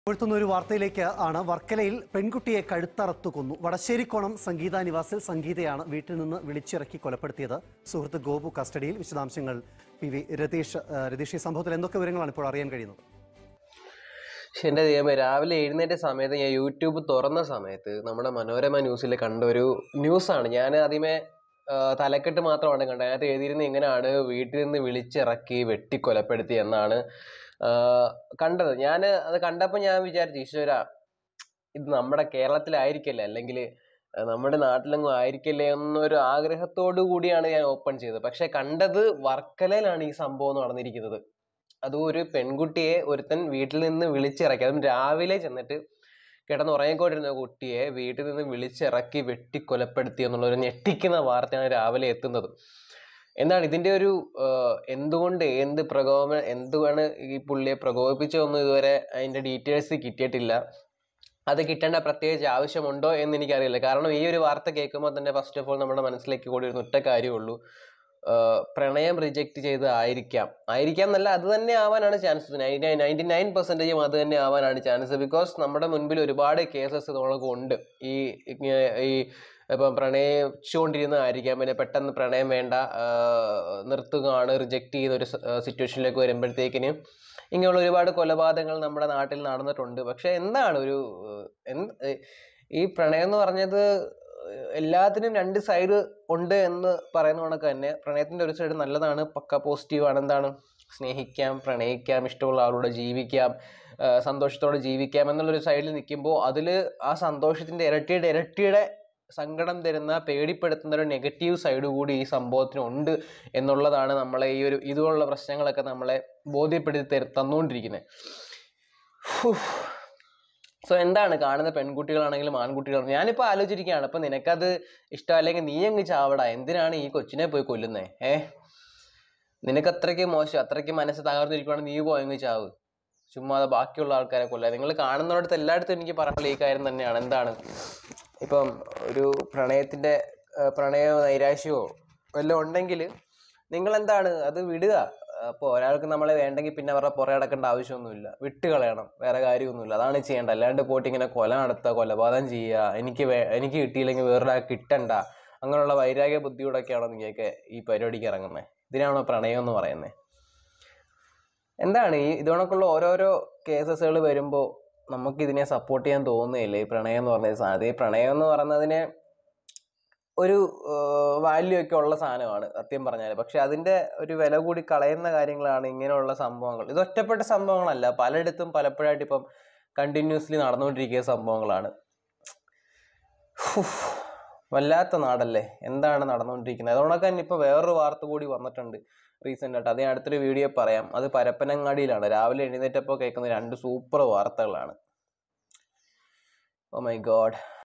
ഉൾത്തുന്ന ഒരു വാർത്തയിലേക്ക് ആണ് വർക്കലയിൽ പെൺകുട്ടിയെ കഴുത്തറത്തു കൊന്നു വടശ്ശേരിക്കോണം സംഗീത നിവാസിൽ സംഗീതയാണ് വീട്ടിൽ നിന്ന് വിളിച്ചിറക്കി കൊലപ്പെടുത്തിയത് സുഹൃത്ത് ഗോപു കസ്റ്റഡിയിൽ വിശദാംശങ്ങൾ പി വി രതീഷ് ആ, രതീഷ് ഈ സംഭവത്തിൽ എന്തൊക്കെ വിവരങ്ങളാണ് ഇപ്പോൾ അറിയാൻ കഴിയുന്നത് പക്ഷെ എൻ്റെ ദൈവമേ രാവിലെ എഴുന്നേറ്റ സമയത്ത് ഞാൻ യൂട്യൂബ് തുറന്ന സമയത്ത് നമ്മുടെ മനോരമ ന്യൂസിൽ കണ്ട ഒരു ന്യൂസാണ് ഞാൻ ആദ്യമേ ആ, തലക്കെട്ട് മാത്രമാണ് കണ്ടത് അതിനകത്ത് എഴുതിയിരുന്നത് ഇങ്ങനെയാണ് വീട്ടിൽ നിന്ന് വിളിച്ചിറക്കി വെട്ടിക്കൊലപ്പെടുത്തി എന്നാണ് ആ, കണ്ടത് ഞാൻ അത് കണ്ടപ്പോൾ ഞാൻ വിചാരിച്ചു ഈശ്വര ഇത് നമ്മുടെ കേരളത്തിലായിരിക്കല്ലേ അല്ലെങ്കിൽ നമ്മുടെ നാട്ടിലെങ്ങും ആയിരിക്കല്ലേ എന്നൊരു ആഗ്രഹത്തോടു കൂടിയാണ് ഞാൻ ഓപ്പൺ ചെയ്തത് പക്ഷെ കണ്ടത് വർക്കലയിലാണ് ഈ സംഭവം നടന്നിരിക്കുന്നത് അതും ഒരു പെൺകുട്ടിയെ ഒരുത്തൻ വീട്ടിൽ നിന്ന് വിളിച്ചിറക്കി അതും രാവിലെ ചെന്നിട്ട് കിടന്നുറങ്ങിക്കൊണ്ടിരുന്ന കുട്ടിയെ വീട്ടിൽ നിന്ന് വിളിച്ചിറക്കി വെട്ടിക്കൊലപ്പെടുത്തി എന്നുള്ള ഒരു ഞെട്ടിക്കുന്ന വാർത്തയാണ് രാവിലെ എത്തുന്നത് എന്താണ് ഇതിന്റെ ഒരു ആഹ്, എന്തുകൊണ്ട് എന്ത് പ്രകോപന എന്തുവാണ് ഈ പുള്ളിയെ പ്രകോപിപ്പിച്ചതൊന്നും ഇതുവരെ അതിന്റെ ഡീറ്റെയിൽസ് കിട്ടിയിട്ടില്ല അത് കിട്ടേണ്ട പ്രത്യേകിച്ച് ആവശ്യമുണ്ടോ എന്ന് എനിക്കറിയില്ല കാരണം ഈ ഒരു വാർത്ത കേൾക്കുമ്പോൾ തന്നെ ഫസ്റ്റ് ഓഫ് ഓൾ നമ്മുടെ മനസ്സിലേക്ക് കൂടി ഒരു ഒറ്റ കാര്യമുള്ളൂ ആഹ് പ്രണയം റിജക്റ്റ് ചെയ്ത് ആയിരിക്കാം ആയിരിക്കാം എന്നല്ല അത് തന്നെ ആവാനാണ് ചാൻസസ് നയൻറ്റി നയൻറ്റി നയൻ പെർസെൻറ്റേജും അത് തന്നെ ആവാനാണ് ചാൻസ് ബിക്കോസ് നമ്മുടെ മുൻപിൽ ഒരുപാട് കേസസ് നമ്മൾക്ക് ഉണ്ട് ഈ ഇങ്ങ- ഈ ഇപ്പം പ്രണയിച്ചുകൊണ്ടിരുന്നതായിരിക്കാം പിന്നെ പെട്ടെന്ന് പ്രണയം വേണ്ട ആഹ് നിർത്തുകയാണ് റിജക്റ്റ് ചെയ്യുന്ന ഒരു സിറ്റുവേഷനിലേക്ക് വരുമ്പോഴത്തേക്കിന് ഇങ്ങനെയുള്ള ഒരുപാട് കൊലപാതകങ്ങൾ നമ്മുടെ നാട്ടിൽ നടന്നിട്ടുണ്ട് പക്ഷെ എന്താണ് ഒരു ഏഹ്, എന്ത് ഏഹ്, ഈ പ്രണയം എന്ന് പറഞ്ഞത് എല്ലാത്തിനും രണ്ട് സൈഡ് ഉണ്ട് എന്ന് പറയുന്ന കണക്ക് തന്നെ പ്രണയത്തിന്റെ ഒരു സൈഡ് നല്ലതാണ് പക്ക പോസിറ്റീവ് ആണ് എന്താണ് സ്നേഹിക്കാം പ്രണയിക്കാം ഇഷ്ടമുള്ള ആളോട് ജീവിക്കാം ആ, സന്തോഷത്തോടെ ജീവിക്കാം എന്നുള്ളൊരു സൈഡിൽ നിൽക്കുമ്പോൾ അതിൽ ആ സന്തോഷത്തിന്റെ ഇരട്ടിയുടെ ഇരട്ടിയുടെ സങ്കടം തരുന്ന പേടിപ്പെടുത്തുന്ന ഒരു നെഗറ്റീവ് സൈഡ് കൂടി ഈ സംഭവത്തിനുണ്ട് എന്നുള്ളതാണ് നമ്മളെ ഈ ഒരു ഇതുപോലുള്ള പ്രശ്നങ്ങളൊക്കെ നമ്മളെ ബോധ്യപ്പെടുത്തി തരു തന്നുകൊണ്ടിരിക്കുന്നത് സോ എന്താണ് കാണുന്ന പെൺകുട്ടികളാണെങ്കിലും ആൺകുട്ടികളാണെങ്കിലും ഞാനിപ്പോൾ ആലോചിച്ചിരിക്കുകയാണ് അപ്പം നിനക്കത് ഇഷ്ടമല്ലെങ്കിൽ നീ അങ്ങ് ചാവടാ എന്തിനാണ് ഈ കൊച്ചിനെ പോയി കൊല്ലുന്നേ ഏ നിനക്ക് അത്രയ്ക്ക് മോശം അത്രയ്ക്ക് മനസ്സ് തകർന്നിരിക്കുകയാണെങ്കിൽ നീ പോയി അങ്ങ് ചാവ് ചുമ്മാതെ ബാക്കിയുള്ള ആൾക്കാരെ കൊല്ല നിങ്ങൾ കാണുന്നിടത്ത് എല്ലായിടത്തും എനിക്ക് പറയാനുള്ള ഈ കാര്യം തന്നെയാണ് എന്താണ് ഇപ്പം ഒരു പ്രണയത്തിന്റെ ആ, പ്രണയമോ നൈരാശ്യമോ വല്ലതും ഉണ്ടെങ്കിൽ നിങ്ങൾ എന്താണ് അത് വിടുക അപ്പോൾ ഒരാൾക്ക് നമ്മളെ വേണ്ടെങ്കിൽ പിന്നെ അവരുടെ പുറകെ നടക്കേണ്ട ആവശ്യമൊന്നുമില്ല വിട്ട് കളയണം വേറെ കാര്യമൊന്നുമില്ല അതാണ് ചെയ്യേണ്ടത് അല്ലാണ്ട് പോയിട്ട് ഇങ്ങനെ കൊല നടത്തുക കൊലപാതകം ചെയ്യുക എനിക്ക് വേ എനിക്ക് കിട്ടിയില്ലെങ്കിൽ വേറൊരാൾക്ക് കിട്ടണ്ട അങ്ങനെയുള്ള വൈരാഗ്യ ബുദ്ധിയോടൊക്കെയാണോ നിങ്ങൾക്ക് ഈ പരിപാടിക്ക് ഇറങ്ങുന്നത് ഇതിനാണോ പ്രണയം എന്ന് പറയുന്നത് എന്താണ് ഈ ഇതുകൊണ്ടൊക്കെയുള്ള ഓരോരോ കേസസുകൾ വരുമ്പോൾ നമുക്ക് ഇതിനെ സപ്പോർട്ട് ചെയ്യാൻ തോന്നുന്നില്ല ഈ പ്രണയം എന്ന് പറഞ്ഞ സാധനം ഈ പ്രണയം എന്ന് പറയുന്നതിന് ഒരു വാല്യൂ ഒക്കെ ഉള്ള സാധനമാണ് സത്യം പറഞ്ഞാൽ പക്ഷെ അതിന്റെ ഒരു വില കൂടി കളയുന്ന കാര്യങ്ങളാണ് ഇങ്ങനെയുള്ള സംഭവങ്ങൾ ഇത് ഒറ്റപ്പെട്ട സംഭവങ്ങളല്ല പലയിടത്തും പലപ്പോഴായിട്ട് ഇപ്പം കണ്ടിന്യൂസ്ലി നടന്നുകൊണ്ടിരിക്കുന്ന സംഭവങ്ങളാണ് ഹുഫ്. വല്ലാത്ത നാടല്ലേ എന്താണ് നടന്നുകൊണ്ടിരിക്കുന്നത് അതുകൊണ്ടൊക്കെ തന്നെ ഇപ്പൊ വേറൊരു വാർത്ത കൂടി വന്നിട്ടുണ്ട് റീസെന്റ് ആയിട്ട് അത് ഞാൻ അടുത്തൊരു വീഡിയോ പറയാം അത് പരപ്പനങ്ങാടിയിലാണ് രാവിലെ എഴുന്നേറ്റപ്പോൾ കേൾക്കുന്ന രണ്ട് സൂപ്പർ വാർത്തകളാണ് ഓ മൈ ഗോഡ്